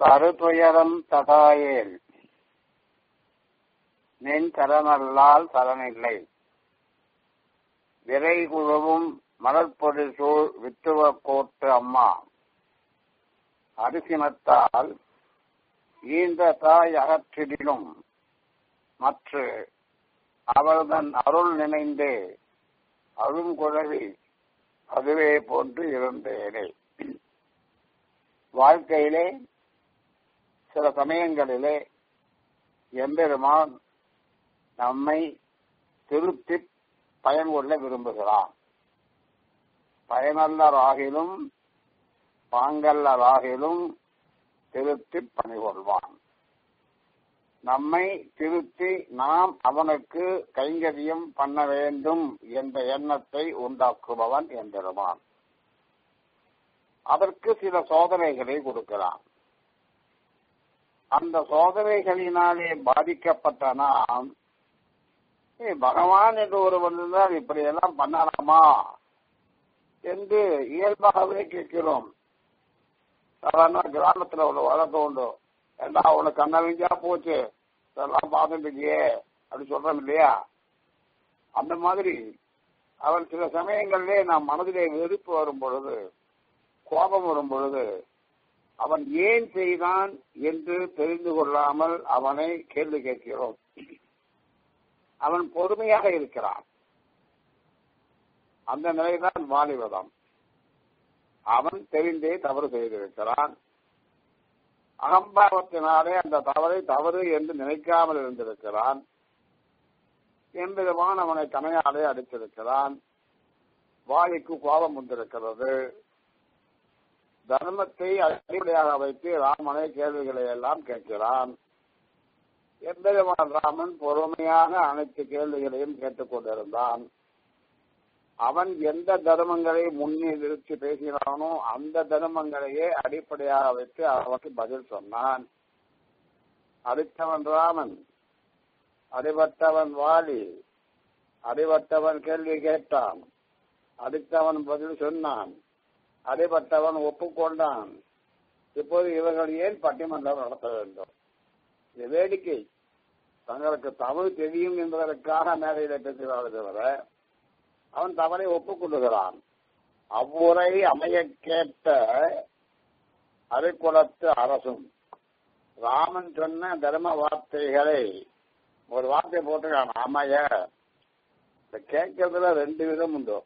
தருதுயரம் ததாயேல் நின் சரணல்லால் சரணில்லை விரை குழுவும் மலர்பொடி சூழ் வித்துவ கோட்டு அம்மா அரிசினத்தால் ஈந்த தாய் அகற்றிடிலும் மற்ற அவர்தன் அருள் நினைந்தே அருங்குழவி அதுவே போன்று இருந்தேனே வாழ்க்கையிலே சில சமயங்களிலே எம்பெருமான் நம்மை திருத்தி பயன் கொள்ள விரும்புகிறான் பயனல்லராகிலும் பாங்கல்லராகிலும் திருத்தி பணிகொள்வான் நம்மை திருத்தி நாம் அவனுக்கு கைங்கரியம் பண்ண வேண்டும் என்ற எண்ணத்தை உண்டாக்குபவன் என்பெருமான் அதற்கு சில சோதனைகளை கொடுக்கிறான் அந்த சோதனைகளினாலே பாதிக்கப்பட்ட நாம் பகவான் என்று ஒருவன் இருந்தால் இப்படி எல்லாம் பண்ணலாமா என்று இயல்பாகவே கேட்கிறோம் சாதாரண கிராமத்துல ஒரு வழக்கம் உண்டு ஏண்டா உனக்கு கண்ணறிஞ்சா போச்சு இதெல்லாம் பார்த்துட்டு அப்படி சொல்றோம் இல்லையா அந்த மாதிரி அவன் சில சமயங்களிலே நாம் மனதிலே வெறுப்பு வரும் பொழுது கோபம் வரும் பொழுது அவன் ஏன் செய்தான் என்று தெரிந்து கொள்ளாமல் அவனை கேள்வி கேட்கிறோம் அவன் பொறுமையாக இருக்கிறான் அந்த நிலைதான் வாலிபதம் அவன் தெரிந்தே தவறு செய்திருக்கிறான் அகம்பாவத்தினாலே அந்த தவறை தவறு என்று நினைக்காமல் இருந்திருக்கிறான் என்பதுவான் அவனை தனையாலே அடித்திருக்கிறான் வாலிக்கு கோபம் வந்திருக்கிறது தர்மத்தை அடிப்படையாக வைத்து ராமனை கேள்விகளை எல்லாம் கேட்கிறான் எம்பெருமான் ராமன் பொறுமையாக அனைத்து கேள்விகளையும் கேட்டுக்கொண்டிருந்தான் அவன் எந்த தர்மங்களை முன்னே நிறுத்தி பேசினானோ அந்த தர்மங்களையே அடிப்படையாக வைத்து அவனுக்கு பதில் சொன்னான் அடித்தவன் ராமன் அடிபட்டவன் வாலி அடிபட்டவன் கேள்வி கேட்டான் அடித்தவன் பதில் சொன்னான் அடிபட்டவன் ஒப்புக்கொண்டான் இப்போது இவர்கள் ஏன் பட்டிமன்றம் நடத்த வேண்டும் இது வேடிக்கை தங்களுக்கு தமிழ் தெரியும் என்பதற்காக மேடையில பேசுகிறார்கள் தவிர அவன் தவறை ஒப்புக்கொள்ளுகிறான் அவ்வுரை அமைய கேட்ட அரைக்குளத்து அரசும் ராமன் சொன்ன தர்ம வார்த்தைகளை ஒரு வார்த்தை போட்டுக்கான் அமைய இந்த கேட்கறதுல ரெண்டு விதம் உண்டு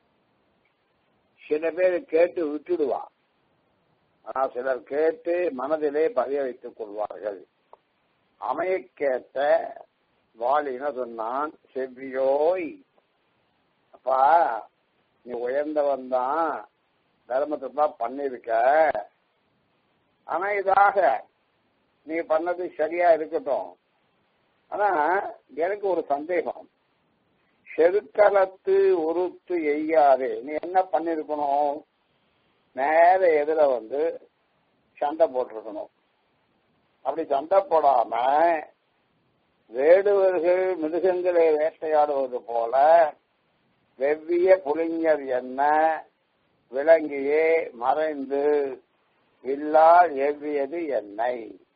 சில பேர் கேட்டு விட்டுடுவான் ஆனா சிலர் கேட்டு மனதிலே பதிய வைத்துக் கொள்வார்கள் அமைய கேட்ட வாலின சொன்னான் செவ்வியோய் அப்பா நீ உயர்ந்தவன் தான் தர்மத்தை தான் பண்ணிருக்க ஆனா இதாக நீ பண்ணது சரியா இருக்கட்டும் ஆனா எனக்கு ஒரு சந்தேகம் செருக்களத்து உருத்து எய்யாதே நீ என்ன பண்ணிருக்கணும் நேர எதிர வந்து சண்டை போட்டிருக்கணும் அப்படி சண்டை போடாம வேடுவர்கள் மிருகங்களை வேட்டையாடுவது போல வெவ்விய புலிஞர் என்ன விளங்கியே மறைந்து இல்லால் எவ்வியது என்னை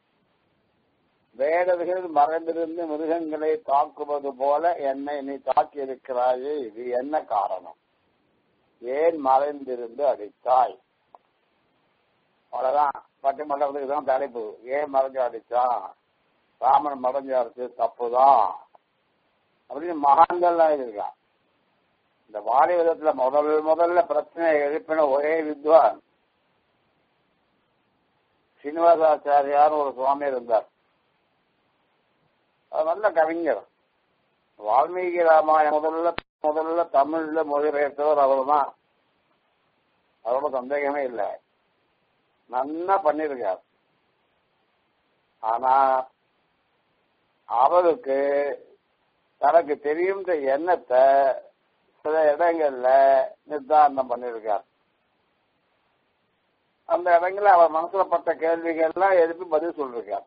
வேடர்கள் மறைந்திருந்து மிருகங்களை தாக்குவது போல என்னை நீ தாக்கி இருக்கிறாயே இது என்ன காரணம் ஏன் மறைந்திருந்து அடித்தாய் அவ்வளவுதான் பட்டிமன்றத்துக்கு தான் தலைப்பு ஏன் மறைஞ்சு அடிச்சான் ராமன் மறைஞ்சு அடிச்சு தப்புதான் அப்படின்னு மகான்கள்லாம் இருக்கான் இந்த வாலி விதத்துல முதல் முதல்ல பிரச்சனை எழுப்பின ஒரே வித்வான் சீனிவாசாச்சாரியார் ஒரு சுவாமி இருந்தார் அது நல்ல கவிஞர் வால்மீகி ராமாயணம் முதல்ல முதல்ல தமிழ்ல மொழிபெயர்த்தவர் அவர் தான் அதோட சந்தேகமே இல்லை நல்லா பண்ணிருக்கார் ஆனா அவருக்கு தனக்கு தெரியும் எண்ணத்தை சில இடங்கள்ல நிர்தாரணம் பண்ணிருக்கார் அந்த இடங்கள்ல அவர் மனசுல பட்ட கேள்விகள்லாம் எழுப்பி பதில் சொல்லிருக்கார்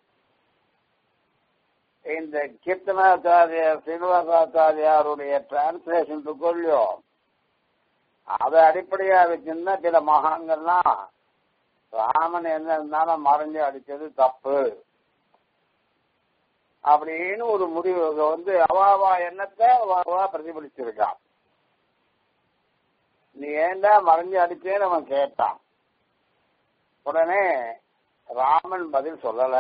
இந்த கீர்த்தனாச்சாரியார் சீனிவாசாச்சாரியாருடைய டிரான்ஸ்லேஷன் கொள்ளியோ அதை அடிப்படையா வச்சிருந்தா சில மகான்கள்லாம் ராமன் என்ன இருந்தாலும் மறைஞ்சு அடிச்சது தப்பு அப்படின்னு ஒரு முடிவு வந்து அவாவா எண்ணத்தை அவாவா பிரதிபலிச்சிருக்கான் நீ ஏண்டா மறைஞ்சு அடிச்சேன்னு அவன் கேட்டான் உடனே ராமன் பதில் சொல்லல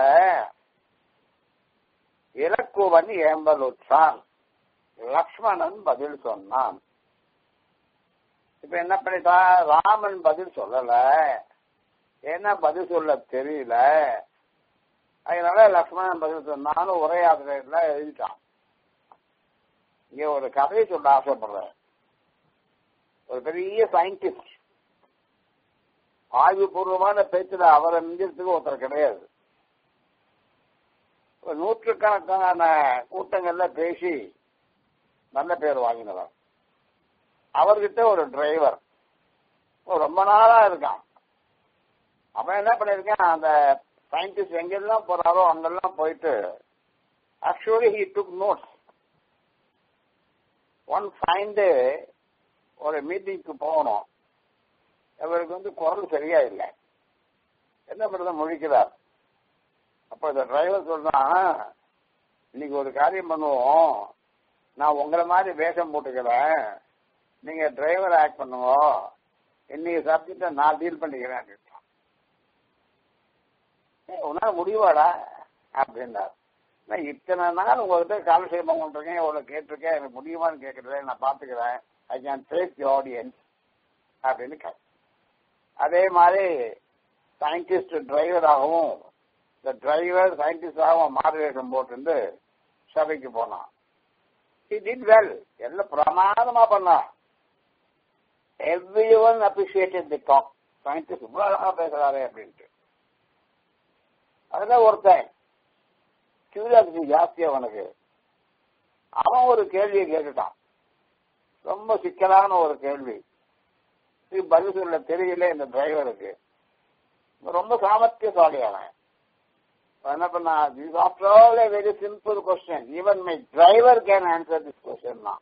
இலக்குவன் ஏம்பலுற்றான் லக்ஷ்மணன் பதில் சொன்னான் இப்ப என்ன பண்ணிட்டா ராமன் பதில் சொல்லல என்ன பதில் சொல்ல தெரியல அதனால லக்ஷ்மணன் பதில் சொன்னான்னு உரையாடுறதுல எழுதிட்டான் இங்க ஒரு கதையை சொல்ல ஆசைப்படுறேன் ஒரு பெரிய சயின்டிஸ்ட் ஆய்வுபூர்வமான பேச்சுல அவரை மிஞ்சறதுக்கு ஒருத்தர் கிடையாது ஒரு நூற்றுக்கணக்கான கூட்டங்கள்ல பேசி நல்ல பேர் வாங்கினவர் அவர்கிட்ட ஒரு டிரைவர் ரொம்ப நாளா இருக்கான் அவன் என்ன பண்ணிருக்கான் அந்த சயின்டிஸ்ட் எங்கெல்லாம் போறாரோ அங்கெல்லாம் போயிட்டு actually he took notes one fine day ஒரு மீட்டிங்க்கு போகணும் இவருக்கு வந்து குரல் சரியா இல்லை என்ன பண்றத முழிக்கிறார் அப்ப இந்த டிரைவர் சொல்றான் இன்னைக்கு ஒரு காரியம் பண்ணுவோம் நான் உங்களை மாதிரி வேஷம் போட்டுக்கிறேன் நீங்க டிரைவர் ஆக்ட் பண்ணுங்க இன்னைக்கு சப்ஜெக்ட நான் டீல் பண்ணிக்கிறேன் உன்னால முடிவாடா அப்படின்னார் நான் இத்தனை நாள் உங்ககிட்ட காலசேபம் பண்றேன் இவ்வளவு கேட்டிருக்கேன் எனக்கு முடியுமான்னு கேட்கறேன் நான் பாத்துக்கிறேன் I can take the audience அப்படின்னு கேட்டேன் அதே மாதிரி சயின்டிஸ்ட் டிரைவராகவும் இந்த டிரைவர் சயின்டிஸ்டாகவும் மார்வேஷம் போட்டு சபைக்கு போனான் he did well எல்லாம் பிரமாதமா பண்ணான் everyone appreciated the talk scientist இவ்வளவு அழகா பேசுறாரு அப்படின்ட்டு அதுல ஒருத்தன் கியூரியாசிட்டி ஜாஸ்தி அவனுக்கு அவன் ஒரு கேள்வியை கேட்டுட்டான் ரொம்ப சிக்கலான ஒரு கேள்வி இது பதில் சொல்ல தெரியல இந்த டிரைவருக்கு ரொம்ப சாமர்த்தியசாலி அவன் என்ன பண்ணா this after all a very simple question even my driver can answer this question தான்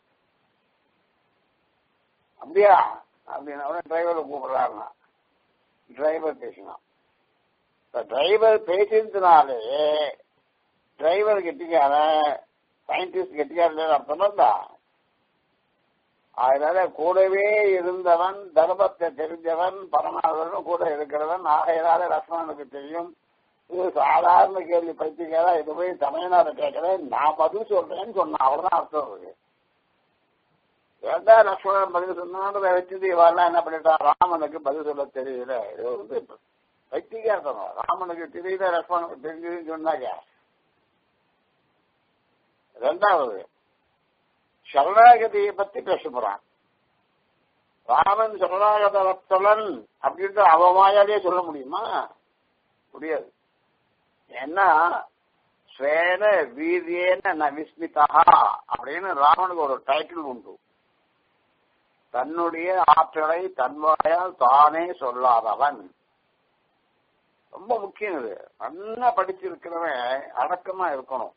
அப்படியா அப்படின்னு அவன டிரைவரை கூப்பிடுறாருனா டிரைவர் பேசினான் டிரைவர் பேசினதுனாலே டிரைவர் கெட்டிக்காரன் சயின்டிஸ்ட் கெட்டிக்காரன் அர்த்தம் தான் அதனால கூடவே இருந்தவன் தர்மத்தை தெரிஞ்சவன் பரமாவதனும் கூட இருக்கிறவன் ஆகையினால லக்ஷ்மணனுக்கு தெரியும் இது சாதாரண கேள்வி பைத்தியக்காரா இது போய் தமிழ்நாடு கேட்கிறேன் நான் பதில் சொல்றேன்னு சொன்னேன் அவ்வளவுதான் அர்த்தம் இருக்கு ஏதா லக்ஷ்மணன் பதில் சொன்னான்றத வச்சுட்டு இவெல்லாம் என்ன பண்ணிட்டான் ராமனுக்கு பதில் சொல்ல தெரியல இது வந்து பைத்தியக்காரத்தனம் ராமனுக்கு தெரியல லக்ஷ்மணனுக்கு தெரிஞ்சதுன்னு சொன்னாங்க ரெண்டாவது சரணாகதியை பத்தி பேச போறான் ராமன் சரணாகத ரத்தலன் அப்படின்ட்டு அவமாயாலே சொல்ல முடியுமா முடியாது ஏன்னா ஸ்வேன வீரியேன ந விஸ்மிதா அப்படின்னு ராமனுக்கு ஒரு டைட்டில் உண்டு தன்னுடைய ஆற்றலை தன்வாயால் தானே சொல்லாதவன் ரொம்ப முக்கியம் இது நல்லா படிச்சிருக்கிறவன் அடக்கமா இருக்கணும்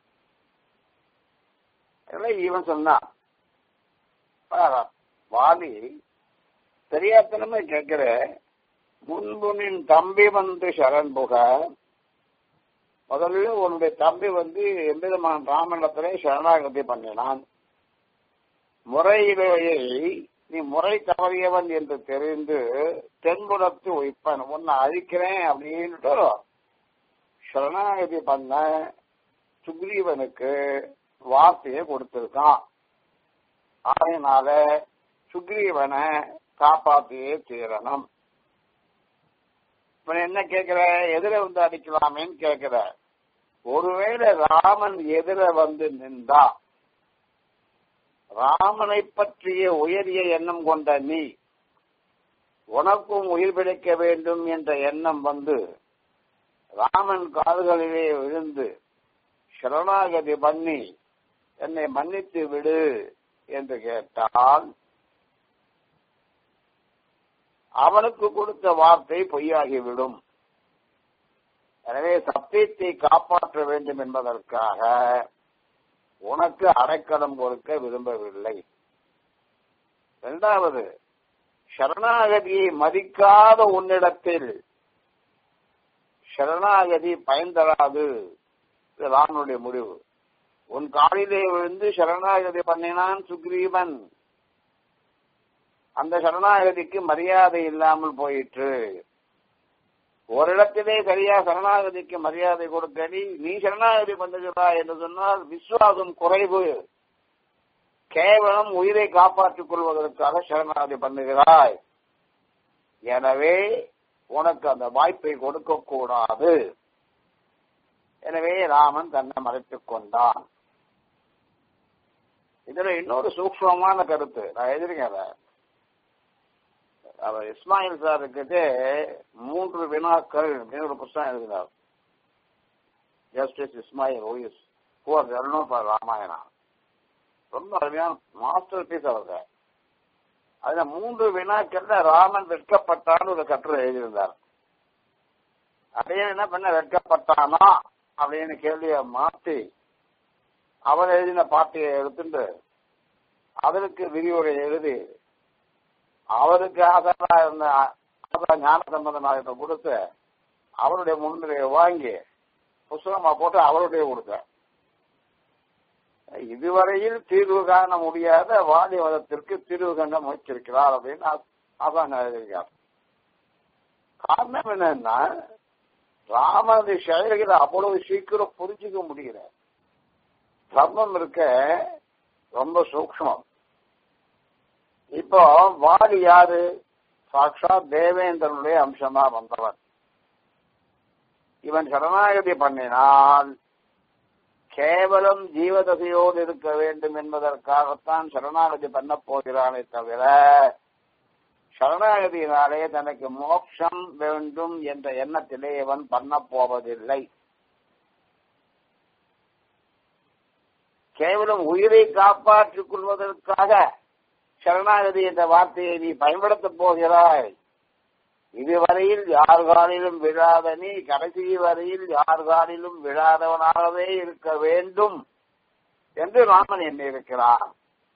இவன் சொன்னான் வாலி தெரியாதனமே கேட்கிற முன்பு நின் தம்பி வந்து சரண் புக முதல்ல உன்னுடைய தம்பி வந்து எம்பெருமான் ராமனிடத்திலே சரணாகதி பண்ணினான் முறையிலேயே நீ முறை தவறியவன் என்று தெரிந்து தென்புறத்து வைப்பன் உன்னை அழிக்கிறேன் அப்படின்ட்டு சரணாகதி பண்ண சுக்ரீவனுக்கு வார்த்தையை கொடுத்திருக்கான் அதனால சுக்ரீவனை காப்பாத்தியே தீரணும் இப்ப என்ன கேக்குற எதிர வந்து அடிக்கலாமேன்னு கேக்குற ஒருவேளை ராமன் எதிர வந்து நின்றா ராமனை பற்றிய உயரிய எண்ணம் கொண்ட நீ உனக்கும் உயிர் பிழைக்க வேண்டும் என்ற எண்ணம் வந்து ராமன் காதுகளிலே விழுந்து சரணாகதி பண்ணி என்னை மன்னித்து விடு என்று கேட்டால் அவனுக்கு கொடுத்த வார்த்தை பொய்யாகிவிடும் எனவே சத்தியத்தை காப்பாற்ற வேண்டும் என்பதற்காக உனக்கு அடைக்கலம் கொடுக்க விரும்பவில்லை இரண்டாவது சரணாகதியை மதிக்காத உன்னிடத்தில் சரணாகதி பயன் தராது இது ராமனுடைய முடிவு உன் காலிலே விழுந்து சரணாகதி பண்ணினான் சுக்ரீவன் அந்த சரணாகதிக்கு மரியாதை இல்லாமல் போயிற்று ஒரு இடத்திலே சரியா சரணாகதிக்கு மரியாதை கொடுத்தடி நீ சரணாகதி பண்ணுகிறாய் என்று சொன்னால் விசுவாசம் குறைவு கேவலம் உயிரை காப்பாற்றிக் கொள்வதற்காக சரணாகதி பண்ணுகிறாய் எனவே உனக்கு அந்த வாய்ப்பை கொடுக்க கூடாது எனவே ராமன் தன்னை மறைத்துக் கொண்டான் இதுல இன்னொரு சூக்மமான கருத்து நான் எதிர்க்கேன் அதை அவர் இஸ்மாயில் சாருக்கு மூன்று வினாக்கள் அப்படின்னு ஒரு புத்தகம் எழுதினார் ஜஸ்டிஸ் இஸ்மாயில் ஓயிஸ் ஹூஆர் ஜர்னோ ஃபார் ராமாயணா ரொம்ப அருமையான மாஸ்டர் பீஸ் அவங்க அதுல மூன்று வினாக்கள்ல ராமன் வெட்கப்பட்டான்னு ஒரு கட்டுரை எழுதியிருந்தார் அதே என்ன பண்ண வெட்கப்பட்டானா அப்படின்னு கேள்வியை மாத்தி அவர் எழுதின பாட்டியை எடுத்துட்டு அதற்கு விரிவுரை எழுதி அவருக்கு ஆதாரா இருந்த ஆதார ஞான சம்பந்தமாக கொடுத்து அவருடைய முன்னுரையை வாங்கி புஸ்தகமா போட்டு அவருடைய கொடுத்த இதுவரையில் தீர்வு காண முடியாத வாலி மதத்திற்கு தீர்வு கண்ட முயற்சிருக்கிறார் அப்படின்னு ஆசான் எழுதியிருக்கார் காரணம் என்னன்னா ராமனது செயல்களை அவ்வளவு சீக்கிரம் புரிஞ்சுக்க முடியல தர்மம் இருக்க ரொம்ப சூக்மம் இப்போ வாலி யாரு சாட்சாத் தேவேந்திரனுடைய அம்சமா வந்தவன் இவன் சரணாகதி பண்ணினால் கேவலம் ஜீவதசையோடு இருக்க வேண்டும் என்பதற்காகத்தான் சரணாகதி பண்ண போகிறானே தவிர சரணாகதியினாலே தனக்கு மோட்சம் வேண்டும் என்ற எண்ணத்திலே இவன் பண்ண போவதில்லை கேவலம் உயிரை காப்பாற்றிக் கொள்வதற்காக சரணாகதி என்ற வார்த்தையை நீ பயன்படுத்தப் போகிறாய் இதுவரையில் யார் காலிலும் விழாத நீ கடைசி வரையில் யார் காலிலும் விழாதவனாகவே இருக்க வேண்டும் என்று ராமன் எண்ணியிருக்கிறான்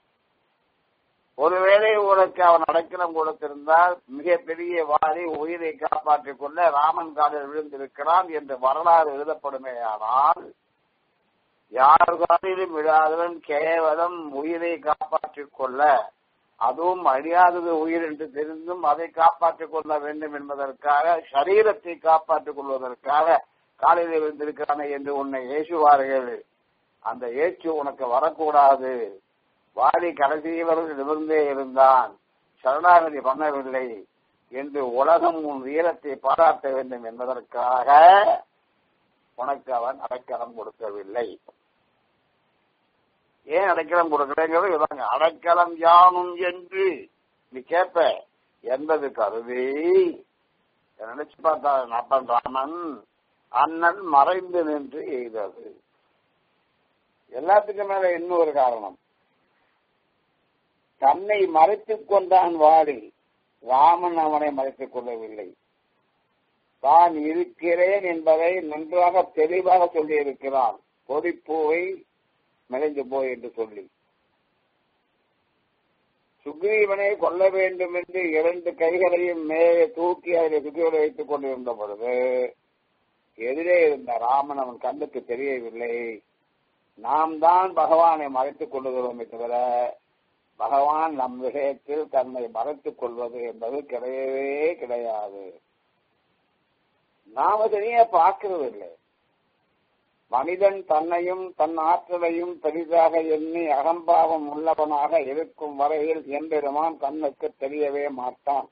ஒருவேளை உனக்கு அவன் அடைக்கலம் கொடுத்திருந்தால் மிகப்பெரிய வாரி உயிரை காப்பாற்றிக் கொள்ள ராமன் காலில் விழுந்திருக்கிறான் என்று வரலாறு எழுதப்படுமே ஆனால் யார் காலிலும் விழாதவன் கேவலம் உயிரை காப்பாற்றிக் கொள்ள அதுவும் அழியாதது உயிர் என்று தெரிந்தும் அதை காப்பாற்றிக் கொள்ள வேண்டும் என்பதற்காக சரீரத்தை காப்பாற்றிக் கொள்வதற்காக காலையில் இருந்திருக்கிறானே என்று உன்னை ஏசுவார்கள் அந்த ஏச்சு உனக்கு வரக்கூடாது வாடி கடைசி வரை நிமிர்ந்தே இருந்தான் சரணாகதி பண்ணவில்லை என்று உலகம் உன் வீரத்தை பாராட்ட வேண்டும் என்பதற்காக உனக்கு அவன் அடைக்கலம் கொடுக்கவில்லை ஏன் அடைக்கலம் கொடுக்கலைங்கிறது இதாங்க அடைக்கலம் யானும் என்று நீ கேட்ப என்பது கருதி நினைச்சு பார்த்தா அப்பன் ராமன் அண்ணன் மறைந்து நின்று எய்தது எல்லாத்துக்கும் மேல இன்னொரு காரணம் தன்னை மறைத்துக் கொண்டான் வாடி ராமன் அவனை மறைத்துக் கொள்ளவில்லை தான் இருக்கிறேன் என்பதை நன்றாக தெளிவாக சொல்லியிருக்கிறான் கொடிப்பூவை மெலிஞ்சு போய் என்று சொல்லி சுக்ரீவனை கொல்ல வேண்டும் என்று இரண்டு கைகளையும் மேலே தூக்கி அதில் சுக்ரீவனை வைத்துக் கொண்டிருந்த பொழுது எதிரே இருந்த ராமன் அவன் கண்ணுக்கு தெரியவில்லை நாம் தான் பகவானை மறைத்துக் கொள்ளுகிறோமே தவிர பகவான் நம் விஷயத்தில் தன்னை மறைத்துக் கொள்வது என்பது கிடையவே கிடையாது நாம தனியா பார்க்கிறது இல்லை மனிதன் தன்னையும் தன் ஆற்றலையும் பெரிதாக எண்ணி அகம்பாவம் உள்ளவனாக இருக்கும் வரையில் எம்பெருமான் கண்ணுக்கு தெரியவே மாட்டான்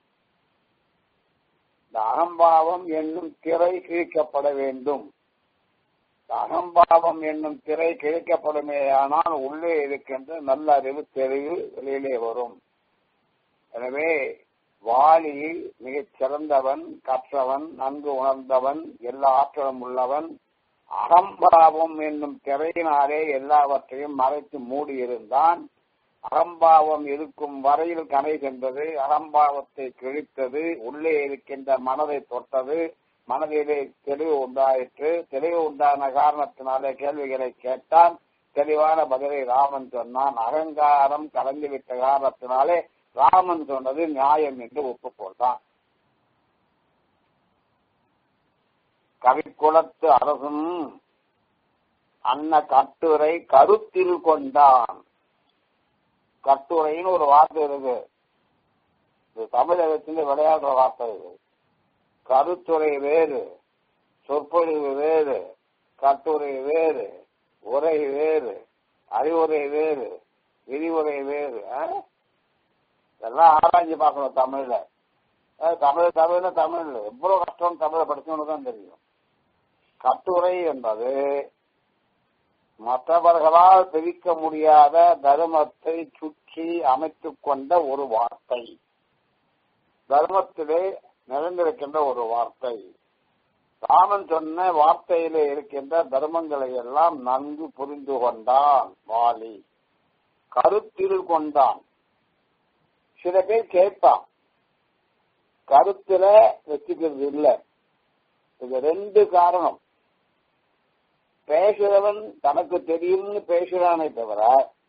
இந்த அகம்பாவம் என்னும் திரை கிழிக்கப்பட வேண்டும் அகம்பாவம் என்னும் திரை கிழிக்கப்படுமே ஆனால் உள்ளே இருக்கின்ற நல்ல அறிவு தெளிவு வெளியிலே வரும் எனவே வாலி மிகச் சிறந்தவன் கற்றவன் நன்கு உணர்ந்தவன் எல்லா ஆற்றலும் உள்ளவன் அகம்பாவம் என்னும் திரையினாலே எல்லாவற்றையும் மறைத்து மூடியிருந்தான் அகம்பாவம் இருக்கும் வரையில் கனை சென்றது அகம்பாவத்தை கிழித்தது உள்ளே இருக்கின்ற மனதை தொட்டது மனதிலே தெளிவு உண்டாயிற்று தெளிவு உண்டான காரணத்தினாலே கேள்விகளை கேட்டான் தெளிவான பதிலை ராமன் சொன்னான் அகங்காரம் கலந்துவிட்ட காரணத்தினாலே ராமன் சொன்னது நியாயம் என்று ஒப்புக்கொண்டான் கவிக்குளத்து அரசும் அன்ன கட்டுரை கருத்தில் கொண்டான் கட்டுரைன்னு ஒரு வார்த்தை இருக்கு இது தமிழகத்தில் விளையாடுற வார்த்தை இது கருத்துரை வேறு சொற்பொழிவு வேறு கட்டுரை வேறு உரை வேறு அறிவுரை வேறு விரிவுரை வேறு ஆ? இதெல்லாம் ஆராய்ச்சி பார்க்கணும் தமிழ்ல அஹ் தமிழ் தமிழ்ல தமிழ் எவ்வளவு கஷ்டம் தமிழை படிச்சவனுக்கு தான் தெரியும் கட்டுரை என்பது மற்றவர்களால் பிரிக்க முடியாத தர்மத்தை சுற்றி அமைத்துக் கொண்ட ஒரு வார்த்தை தர்மத்திலே நிறைந்திருக்கின்ற ஒரு வார்த்தை ராமன் சொன்ன வார்த்தையிலே இருக்கின்ற தர்மங்களை எல்லாம் நன்கு புரிந்து கொண்டான் வாலி கருத்தில் கொண்டான் சில பேர் கேட்பான் கருத்துல வச்சுக்கிறது இல்லை இது ரெண்டு காரணம் பேசுறவன் தனக்கு தெரியும்னு பேசுறானே தவிர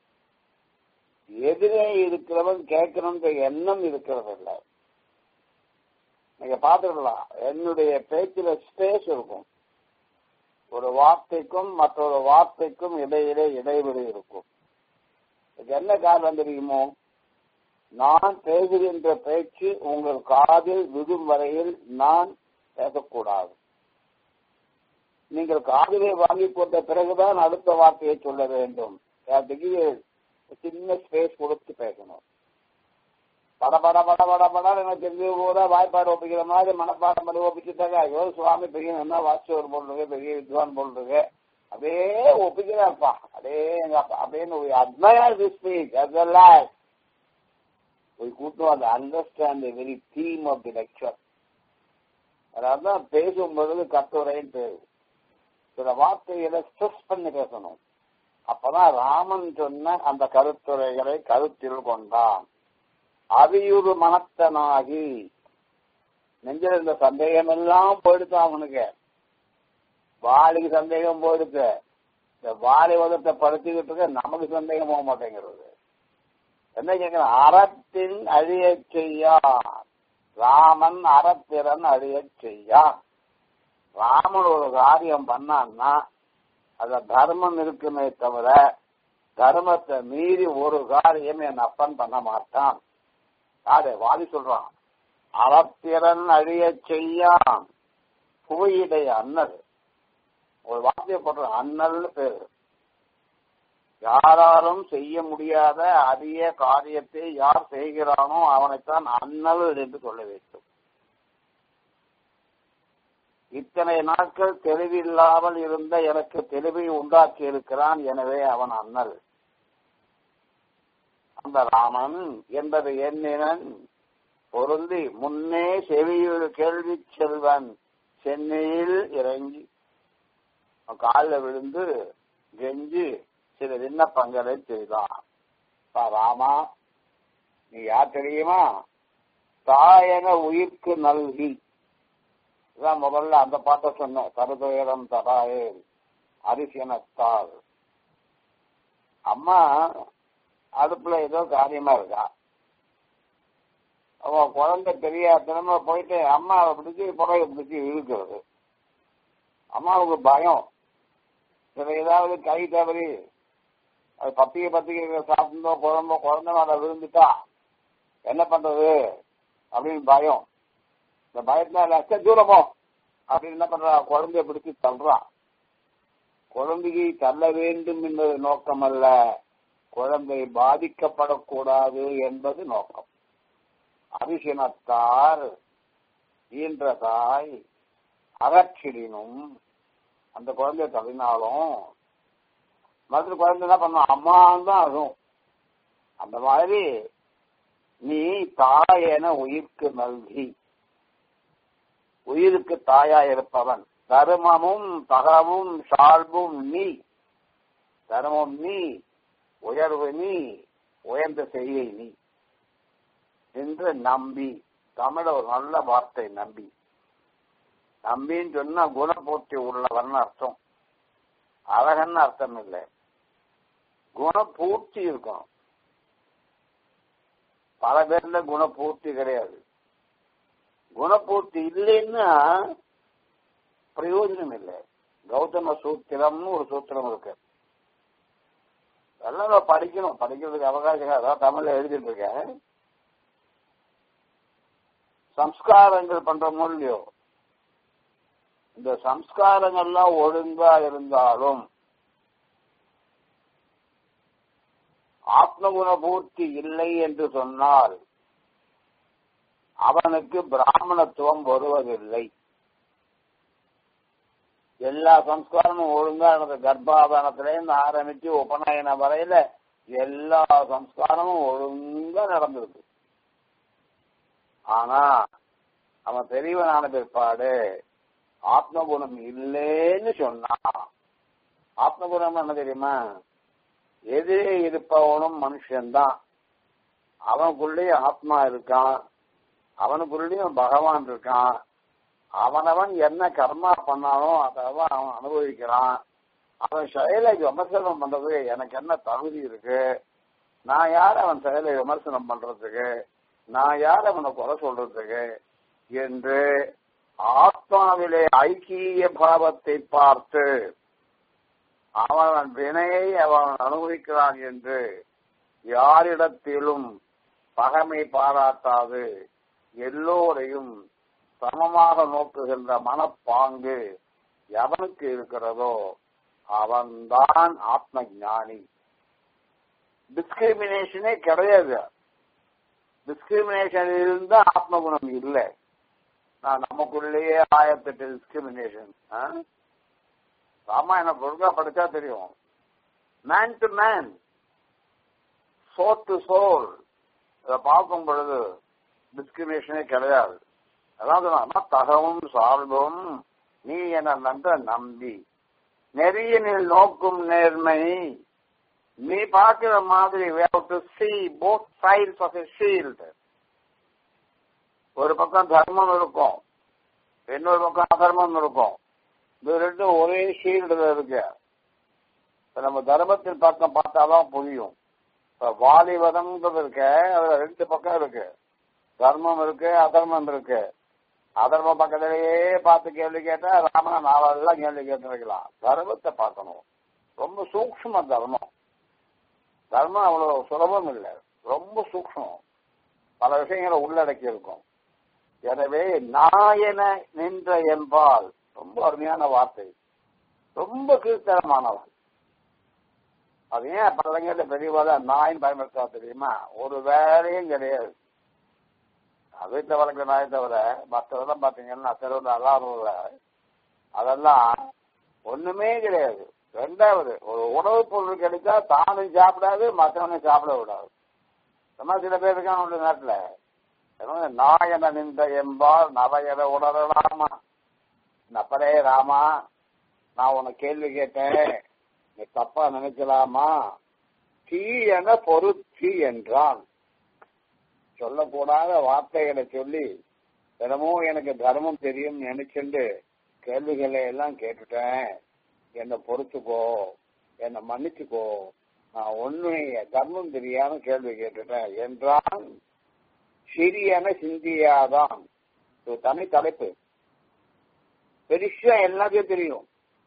எதிரே இருக்கிறவன் கேட்கணுன்ற எண்ணம் இருக்கிறது இல்லை நீங்க பாத்துக்கலாம் என்னுடைய பேச்சுல ஸ்பேஸ் இருக்கும் ஒரு வார்த்தைக்கும் மற்றொரு வார்த்தைக்கும் இடையிலே இடைவெளி இருக்கும் இது என்ன காரணம் தெரியுமோ நான் பேசுகின்ற பேச்சு உங்கள் காதில் விடும் வரையில் நான் பேசக்கூடாது நீங்கள் காதிலே வாங்கி கொண்ட பிறகுதான் அடுத்த வார்த்தையை சொல்ல வேண்டும் அதுக்கு சின்ன ஸ்பேஸ் கொடுத்து பேசணும் பட பட பட பட பட எனக்கு தெரிஞ்சு கூட வாய்ப்பாடு ஒப்பிக்கிற மாதிரி மனப்பாடம் பண்ணி ஒப்பிச்சுட்டாங்க ஐயோ சுவாமி பெரிய என்ன வாட்சவர் போடுறது பெரிய வித்வான் போடுறது அப்படியே ஒப்பிக்கிறாப்பா அப்படியே எங்க அப்பா அப்படின்னு admire the speech as well as we could not understand the very theme of the lecture அதான் பேசும் பொழுது கட்டுரைன்னு பேரு சில வார்த்தைகளை ஸ்ட்ரெஸ் பண்ணி பேசணும் அப்பதான் ராமன் சொன்ன அந்த கருத்துரைகளை கருத்தில் கொண்டான் அவியுறு மனத்தனாகி நெஞ்சில் இருந்த சந்தேகம் எல்லாம் போயிடுச்சு அவனுக்கு வாலிக்கு சந்தேகம் போயிடுச்சு இந்த வாலி உதத்தை படுத்திக்கிட்டு இருக்க நமக்கு சந்தேகம் போக மாட்டேங்கிறது என்ன கேட்கிறேன் அறத்தின் அழியச் செய்யான் ராமன் அறத்திறன் அழியச் செய்யான் ராமன் ஒரு காரியம் பண்ணான்னா அத தர்மம் இருக்குமே தவிர தர்மத்தை மீறி ஒரு காரியம் என் அப்பன் பண்ண மாட்டான் யாரு வாதி சொல்றான் அறத்திறன் அழியச் செய்யான் புவையிடைய அண்ணல் ஒரு வார்த்தையை போடுற அண்ணல்னு பேரு யாராலும் செய்ய முடியாத அரிய காரியத்தை யார் செய்கிறானோ அவனைத்தான் அண்ணல் என்று சொல்ல வேண்டும் இத்தனை நாட்கள் தெளிவில்லாமல் இருந்த எனக்கு தெளிவை உண்டாக்கி இருக்கிறான் எனவே அவன் அண்ணல் அந்த ராமன் என்பது எண்ணினன் பொருந்தி முன்னே செவியுள் கேள்வி செல்வன் சென்னையில் இறங்கி காலில் விழுந்து கெஞ்சி சில விண்ணப்பங்களை செய்தான் "பா ராமா நீ யார் தெரியுமா தாயன உயிர்க்கு நல்கி இதான் முதல்ல அந்த பாட்டை சொன்னேன் கருதுயரம் தடாயே அரிசியனத்தால் அம்மா அடுப்புல ஏதோ காரியமா இருக்கா அவன் குழந்தை தெரியாதனமா போயிட்டு அம்மாவை பிடிச்சி புகையை பிடிச்சி இழுக்கிறது அம்மாவுக்கு பயம் சில ஏதாவது கை தவறி அது பத்திய பத்திரிக்கை சாப்பிட்டோ குழம்போ குழந்தை மேல விழுந்துட்டா என்ன பண்றது அப்படின்னு பயம் இந்த பயத்துல லட்ச தூரமோ அப்படின்னு என்ன பண்றா குழந்தைய பிடிச்சி தள்ளுறான் குழந்தையை தள்ள வேண்டும் என்பது நோக்கம் அல்ல குழந்தை பாதிக்கப்படக்கூடாது என்பது நோக்கம் அரிசினத்தார் ஈன்ற தாய் அகற்றிடினும் அந்த குழந்தைய தள்ளினாலும் மற்ற குழந்தை என்ன பண்ணும் அம்மான்னு தான் ஆகும் அந்த மாதிரி நீ தாயென உயிர்க்கு நல்கி உயிருக்கு தாயா இருப்பவன் தர்மமும் தகவும் சால்பும் நீ தர்மம் நீ உயர்வு நீ உயர்ந்த செய்கை நீ என்று நம்பி தமிழ ஒரு நல்ல வார்த்தை நம்பி நம்பின்னு சொன்னா குணபூர்த்தி உள்ளவன் அர்த்தம் அழகன்னு அர்த்தம் இல்லை குணபூர்த்தி இருக்கும் பல பேர்ல குணபூர்த்தி கிடையாது குணபூர்த்தி இல்லைன்னா பிரயோஜனம் இல்லை கௌதம சூத்திரம்னு ஒரு சூத்திரம் இருக்கு எல்லாம் நான் படிக்கணும் படிக்கிறதுக்கு அவகாசம் அதான் தமிழ்ல எழுதிட்டு இருக்கேன் சம்ஸ்காரங்கள் பண்றோமோ இல்லையோ இந்த சம்ஸ்காரங்கள்லாம் ஒழுங்கா இருந்தாலும் ஆத்மகுண பூர்த்தி இல்லை என்று சொன்னால் அவனுக்கு பிராமணத்துவம் வருவதில்லை எல்லா சம்ஸ்காரமும் ஒழுங்கா நடந்த கர்ப்பாதானத்திலேருந்து ஆரம்பிச்சு உபநயனம் வரையில எல்லா சம்ஸ்காரமும் ஒழுங்கா நடந்திருக்கு ஆனா அவன் பெரியவனான பிற்பாடு ஆத்மகுணம் இல்லைன்னு சொன்னான் ஆத்மகுணம் என்ன தெரியுமா எதிரே இருப்பவனும் மனுஷன்தான் அவனுக்குள்ளேயும் ஆத்மா இருக்கான் அவனுக்குள்ளேயும் பகவான் இருக்கான் அவனவன் என்ன கர்மா பண்ணானோ அதவன் அவன் அனுபவிக்கிறான் அவன் செயலை விமர்சனம் பண்றது எனக்கு என்ன தகுதி இருக்கு நான் யார் அவன் செயலை விமர்சனம் பண்றதுக்கு நான் யார் அவனை குறை சொல்றதுக்கு என்று ஆத்மாவிலே ஐக்கிய பாவத்தை பார்த்து அவன் வினையை அவன் அனுபவிக்கிறான் என்று யாரிடத்திலும் பகமை பாராட்டாது எல்லோரையும் சமமாக நோக்குகின்ற மனப்பாங்கு எவனுக்கு இருக்கிறதோ அவன்தான் ஆத்ம ஞானி டிஸ்கிரிமினேஷனே கிடையாது டிஸ்கிரிமினேஷன் இருந்தா ஆத்மகுணம் இல்லை நான் நமக்குள்ளேயே ஆயிரத்தெட்டு டிஸ்கிரிமினேஷன் ராமாயணம் ஒழுங்கா படிச்சா தெரியும் man to man soul to soul இதை பார்க்கும் பொழுது டிஸ்கிரிமினேஷனே கிடையாது அதாவது தகவும் சார்பும் நீ என நன்ற நம்பி நெறியனில் நோக்கும் நேர்மை நீ பார்க்கிற மாதிரி to see both sides of a shield ஒரு பக்கம் தர்மம் இருக்கும் இன்னொரு பக்கம் அதர்மம் இருக்கும் இது ரெண்டும் ஒரே ஷீல்டுல இருக்கு நம்ம தர்மத்தின் பக்கம் பார்த்தாதான் புரியும் இப்ப வாலிபதம்ன்றது இருக்க அதுல ரெண்டு பக்கம் இருக்கு தர்மம் இருக்கு அதர்மம் இருக்கு அதர்ம பக்கத்திலேயே பார்த்து கேள்வி கேட்டா ராமனா நாவெல்லாம் கேள்வி கேட்டுருக்கலாம் தர்மத்தை பார்க்கணும் ரொம்ப சூக்ம தர்மம் தர்மம் அவ்வளவு சுலபம் இல்லை ரொம்ப சூக்மம் பல விஷயங்களை உள்ளடக்கி இருக்கும் எனவே நாயன நின்ற என்பால் ரொம்ப அருமையான வார்த்தை ரொம்ப கீழ்த்தரமானவன் அது ஏன் பழங்கிட்ட பெரியவாத நாயின் பயன்படுத்தா தெரியுமா ஒரு வேலையும் கிடையாது வீட்டில் வளர்க்குற நாயை தவிர மற்றதெல்லாம் பார்த்தீங்கன்னா தெருவில் அல்லாதவங்கள அதெல்லாம் ஒண்ணுமே கிடையாது ரெண்டாவது ஒரு உணவுப் பொருள் கிடைச்சா தானும் சாப்பிடாது மற்றவனையும் சாப்பிட விடாது இந்த மாதிரி சில பேர் இருக்காங்க உள்ள நாட்டில் நாயன நின்ற என்பால் நவையத உணரலாமா நப்பரே ராமா நான் உன்னை கேள்வி கேட்டேன் நீ தப்பா நினைக்கலாமா தீ என பொருத்தி என்றான் சொல்லக்கூடாத வார்த்தைகளை சொல்லி தினமும் எனக்கு தர்மம் தெரியும் நினைச்சுண்டு கேள்விகளை எல்லாம் கேட்டுட்டேன் என்னை பொறுத்துக்கோ என்னை மன்னிச்சுக்கோ நான் ஒண்ணு தர்மம் தெரியாம கேள்வி கேட்டுட்டேன் என்றான் சிறியன சிந்தியாதான் இது தனி தலைப்பு பெருசா எல்லாத்தையும் தெரியும்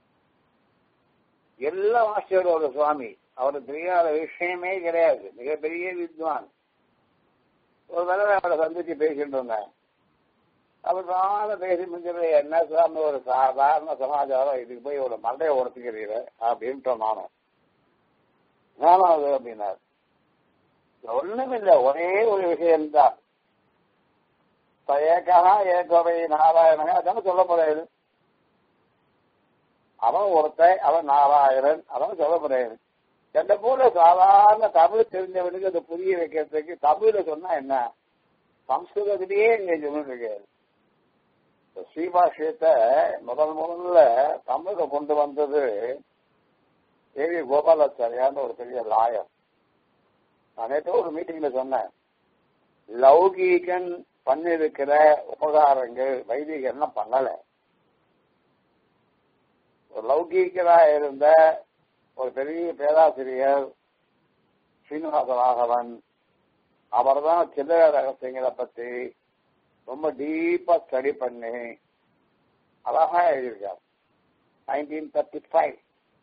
எல்லாம் ஆசிரியரோட சுவாமி அவருக்கு தெரியாத விஷயமே கிடையாது மிகப்பெரிய வித்வான் ஒரு தடவை அவரை சந்திச்சு பேசிட்டு இருந்தேன் அவர் சாதாரண பேசி முடிஞ்சது என்ன சாமி ஒரு சாதாரண சமாச்சாரம் இதுக்கு போய் ஒரு மண்டையை உடச்சுக்கிறீங்க அப்படின்ட்டோம் நானும் நானும் அது அப்படின்னார் ஒண்ணுமில்லை ஒரே ஒரு விஷயம்தான் ஏகா ஏகோவை நாராயணன் அதான சொல்ல போறாரு அவன் ஒருத்தன் அவன் நாராயணன் அவன் சொல்ல போறாரு என்ன போல சாதாரண தமிழ் தெரிஞ்சவனுக்கு அதை புரிய வைக்கிறதுக்கு தமிழ்ல சொன்னா என்ன சம்ஸ்கிருதத்திலேயே இங்க சொல்லிட்டு இருக்காரு ஸ்ரீபாஷ்யத்தை முதல் முதல்ல தமிழை கொண்டு வந்தது ஏவி கோபாலாச்சாரியான்னு ஒரு பெரிய லாயர் நான் நேற்று ஒரு மீட்டிங்ல சொன்னேன் லௌகீகன் பண்ணிருக்கிற உபகாரங்கள் வைதிகர்லாம் பண்ணல ஒரு லௌகீகரா இருந்த ஒரு பெரிய பேராசிரியர் ஸ்ரீனிவாச ராகவன் அவர் தான் சில்லற ரகசியங்களை பத்தி ரொம்ப டீப்பா ஸ்டடி பண்ணி அழகா எழுதியிருக்கார் நைன்டீன் தேர்ட்டி ஃபைவ்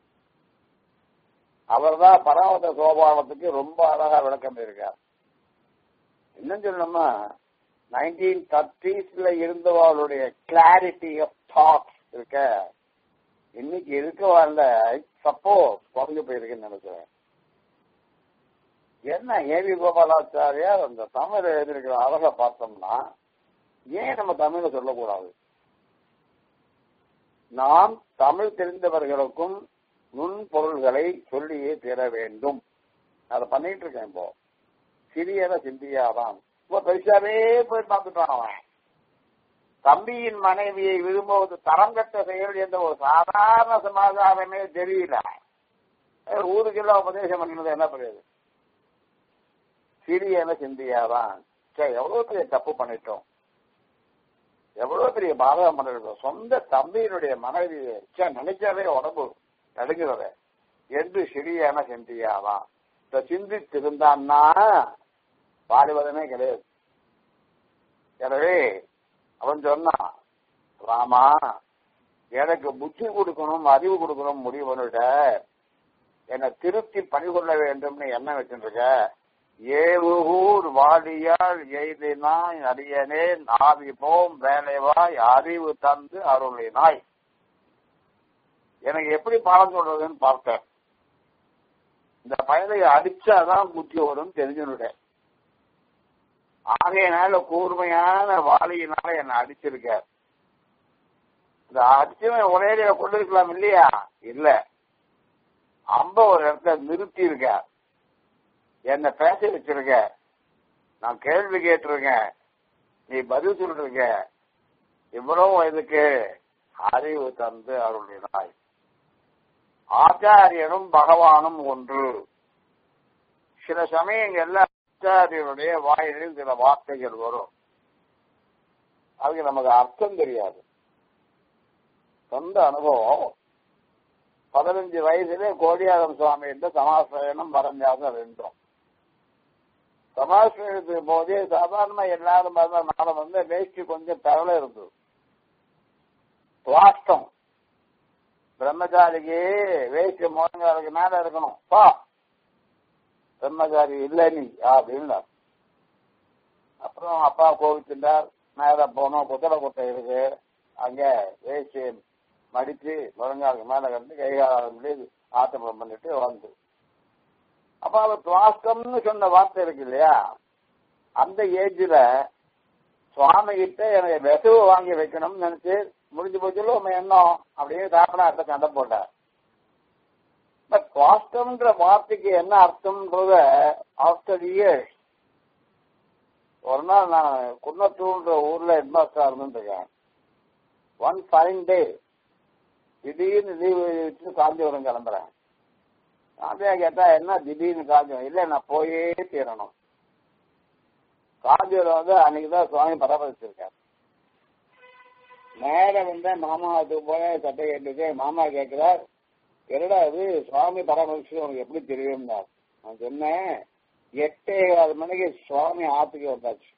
அவர் தான் பராமத சோபானத்துக்கு ரொம்ப அழகா விளக்கம் இருக்கார் இன்னும் சொல்லணும்னா நைன்டீன் தேர்ட்டிஸ்ல இருந்தவர்களுடைய கிளாரிட்டி ஆஃப் தாட்ஸ் இருக்க இன்னைக்கு இருக்கவாழ்ல சப்போஸ் குறைஞ்சு போயிருக்குன்னு நினைக்கிறேன் என்ன ஏவி கோபாலாச்சாரியார் அந்த தமிழ் எழுதியிருக்கிற அழகை பார்த்தோம்னா ஏன் நம்ம தமிழ சொல்லக்கூடாது நாம் தமிழ் தெரிந்தவர்களுக்கும் நுண்பொருள்களை சொல்லியே தர வேண்டும் அதை பண்ணிட்டு இருக்கேன் இப்போ சிறியத சிந்தியாதான் இப்போ பெருசாவே போய் பார்த்துட்டான் அவன் தம்பியின் மனைவியை விரும்புவது தரம் கட்ட செயல் என்ற ஒரு சாதாரண சமாதானமே தெரியல ஊருக்கெல்லாம் உபதேசம் பண்ணது என்ன பண்ணுது சிறியன சிந்தியாதான் சரி எவ்வளவு பெரிய தப்பு பண்ணிட்டோம் எவ்வளவு பெரிய பாதகம் பண்ணிருக்கோம் சொந்த தம்பியினுடைய மனைவி நினைச்சாவே உடம்பு நடுங்குறத என்று சிறியன சிந்தியாதான் இந்த சிந்தித்திருந்தான்னா பாடுவதனே கிடையாது எனவே அவன் சொன்னான் ராமா எனக்கு புத்தி கொடுக்கணும் அறிவு கொடுக்கணும் முடிவு பண்ணிட்ட என்னை திருப்தி பணிகொள்ள வேண்டும்னு எண்ணம் வச்சுருக்க ஏவுகூர் வாடியால் எய்தினாய் அரியனே நாவி போம் வேலைவாய் அறிவு தந்து அருளினாய் எனக்கு எப்படி பாடம் சொல்றதுன்னு பார்த்தேன் இந்த பயலை அடிச்சாதான் புத்தி வரும் தெரிஞ்சுட்டேன் ஆகையினால கூர்மையான வாளியினால என்னை அடிச்சிருக்க இந்த அடிச்சவன் ஒரே கொண்டு இருக்கலாம் இல்லையா இல்ல அம்ப ஒரு இடத்துல நிறுத்தி இருக்க என்ன பேச வச்சிருக்க நான் கேள்வி கேட்டிருக்கேன் நீ பதில் சொல்லிருக்க இவ்வளவு வயதுக்கு அறிவு தந்து அருளினாய் ஆச்சாரியனும் பகவானும் ஒன்று சில சமயங்கள்ல ஆச்சாரியனுடைய வாயிலில் சில வார்த்தைகள் வரும் அதுக்கு நமக்கு அர்த்தம் தெரியாது சொந்த அனுபவம் பதினஞ்சு வயசுல கோடியாரம் சுவாமி என்ற சமாசிரயணம் பரஞ்சாசம் ரெண்டும் சமாசிரயத்துக்கு போதே சாதாரணமா எல்லாரும் நாளை வந்து வேஷ்டி கொஞ்சம் தகவல இருந்தது துவாஷ்டம் பிரம்மச்சாரிக்கு வேஷ்டி முழங்காலுக்கு மேல இருக்கணும் பா பிரம்மச்சாரி இல்லை நீ அப்படின்னு அப்புறம் அப்பா கோவிச்சுட்டார் மேல போனோம் குத்தலை குட்டை இருக்கு அங்க வேஷ்டி மடிச்சு முழங்காலுக்கு மேல கண்டு கைகாலம் ஆத்தமம் பண்ணிட்டு வந்து அப்ப அவர் துவாஸ்கம்னு சொன்ன வார்த்தை இருக்கு இல்லையா அந்த ஏஜ்ல சுவாமி கிட்ட எனக்கு விசவு வாங்கி வைக்கணும்னு நினைச்சு முடிஞ்சு போச்சுல உங்க எண்ணம் அப்படின்னு தாப்பனா அடுத்த சண்டை போட்டார் பட் துவாஸ்கம்ன்ற வார்த்தைக்கு என்ன அர்த்தம்ன்றத ஆஃப்டர் இயர்ஸ் ஒரு நாள் நான் குன்னத்தூர்ன்ற ஊர்ல ஹெட்மாஸ்டரா இருந்துருக்கேன் ஒன் ஃபைன் டே திடீர்னு லீவு வச்சு காஞ்சிபுரம் கிளம்புறேன் காந்தியா கேட்டா என்ன திடீர்னு காஞ்சிபுரம் இல்லை நான் போயே தீரணும் காஞ்சிபுரம் வந்து அன்னைக்குதான் சுவாமி பராமரிச்சிருக்காரு நேர வந்து மாமா அதுக்கு போய் சட்டை கேட்டுட்டு மாமா கேட்கிறார் என்னடா இது சுவாமி பராமரிச்சு உனக்கு எப்படி தெரியும்னார் நான் சொன்னேன் எட்டே ஏழு மணிக்கு சுவாமி ஆத்துக்கு வந்தாச்சு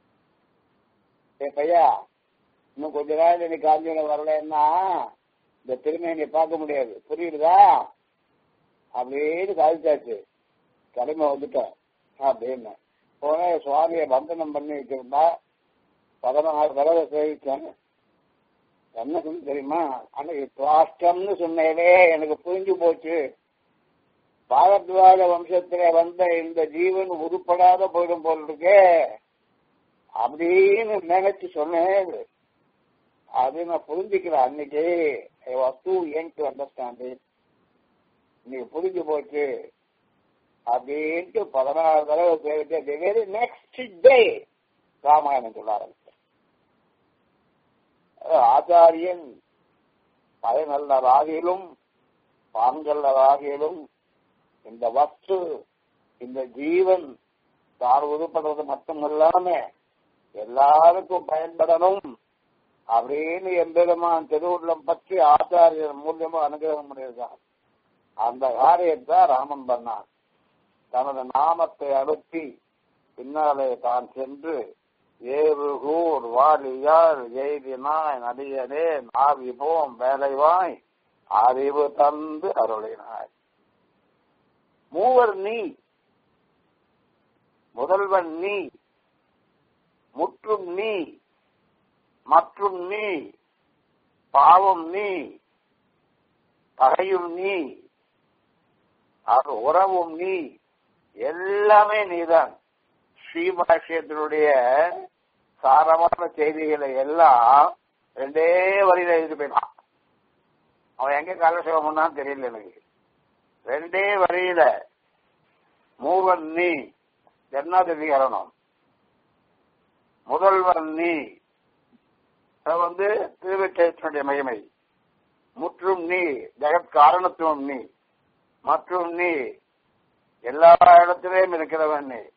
ஏ பையா இன்னும் கொஞ்ச நாள் நீ காஞ்சிபுரம் வரலன்னா இந்த திருமையை நீ பார்க்க முடியாது புரியுதா அப்படின்னு சாதிச்சாச்சு கடமை வந்துட்டேன் அப்படின்னு போன சுவாமியை பந்தனம் பண்ணி வச்சிருந்தா பதினாறு தடவை சேவிச்சேன் என்ன சொல்லி தெரியுமா அன்னைக்கு துவாஷ்டம்னு சொன்னேனே எனக்கு புரிஞ்சு போச்சு பாரத்வாஜ வம்சத்துல வந்த இந்த ஜீவன் உருப்படாத போயிடும் போல் இருக்கே அப்படின்னு நினைச்சு சொன்னேன் அது நான் புரிஞ்சுக்கிறேன் அன்னைக்கு I was too young to understand it இன்னைக்கு புரிஞ்சு போச்சு அப்படின்ட்டு பதினாறு தடவை சேவிட்டு வெரி நெக்ஸ்ட் டே ராமாயணம் சொல்ல ஆரம்பிச்சேன் ஆச்சாரியன் பயனல்லராகிலும் பாங்கல்லராகிலும் இந்த வஸ்து இந்த ஜீவன் தான் உருப்படுறது மட்டும் இல்லாம எல்லாருக்கும் பயன்படணும் அப்படின்னு எம்பெருமான் திருவுள்ளம் பற்றி ஆச்சாரியர் மூலியமா அனுகிரகம் பண்ணியிருக்கான் அந்த காரியத்தை ராமன் பண்ணான் தனது நாமத்தை அழுத்தி பின்னாலே தான் சென்று ஏவுகூர் வாலியார் எய்தினாய் நடிகனே நாவிபோம் வேலைவாய் அறிவு தந்து அருளினாய் மூவர் நீ முதல்வன் நீ முற்றும் நீ மற்றும் நீ பாவம் நீ பகையும் நீ அது உறவும் நீ எல்லாமே நீதான் ஸ்ரீபாஷ்யத்தினுடைய சாரமான செய்திகளை எல்லாம் ரெண்டே வரியில எழுதி போயிட்டான் அவன் எங்க காலசேவம் பண்ணான்னு தெரியல எனக்கு ரெண்டே வரியில மூவன் நீ ஜன்னாதிகாரணம் முதல்வன் நீ அது வந்து திருவச்சேசனுடைய மகிமை முற்றும் நீ ஜெகத் காரணத்துவம் நீ மற்றும் நீ எல்லா இடத்திலேயும் இருக்கிறவன் நீ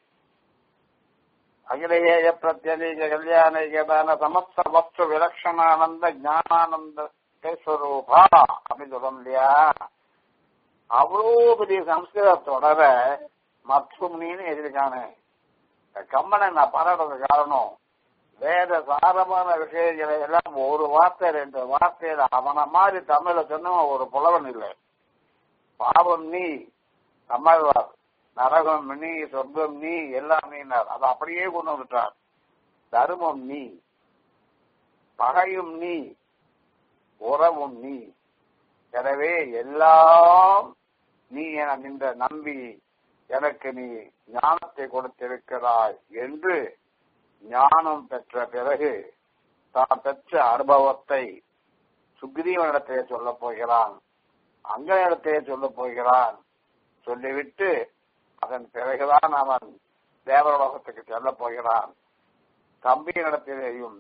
அகிலேய பிரத்யேக கல்யாண ஏதான சமஸ்த வஸ்து விலட்சணானந்த ஞானானந்த ஸ்வரூபா அப்படின்னு சொல்றோம் இல்லையா அவ்வளோ பெரிய சம்ஸ்கிருத தொடர மற்றும் நீன்னு எழுதியிருக்கானே கம்மனை நான் பாராடுறது காரணம் வேத சாரமான விஷயங்களை எல்லாம் ஒரு வார்த்தை ரெண்டு வார்த்தையில அவன மாதிரி தமிழ சொன்னவன் ஒரு புலவன் இல்லை பாவம் நீ தமிழ்வார் நரகம் நீ சொர்க்கம் நீ எல்லாம் நீனார் அதை அப்படியே கொண்டு வந்துட்டார் தர்மம் நீ பகையும் நீ உறவும் நீ எனவே எல்லாம் நீ என நின்ற நம்பி எனக்கு நீ ஞானத்தை கொடுத்திருக்கிறாய் என்று ஞானம் பெற்ற பிறகு தான் பெற்ற அனுபவத்தை சுக்ரீவனிடத்திலே சொல்லப் போகிறான் அங்கனிடத்திலே சொல்லப் போகிறான் சொல்லிவிட்டு அதன் பிறகுதான் அவன் தேவலோகத்துக்கு செல்லப் போகிறான் தம்பியினிடத்திலேயும்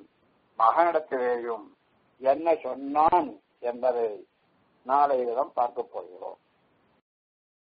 மகனிடத்திலேயும் என்ன சொன்னான் என்பதை நாளையிடம் பார்க்க போகிறோம்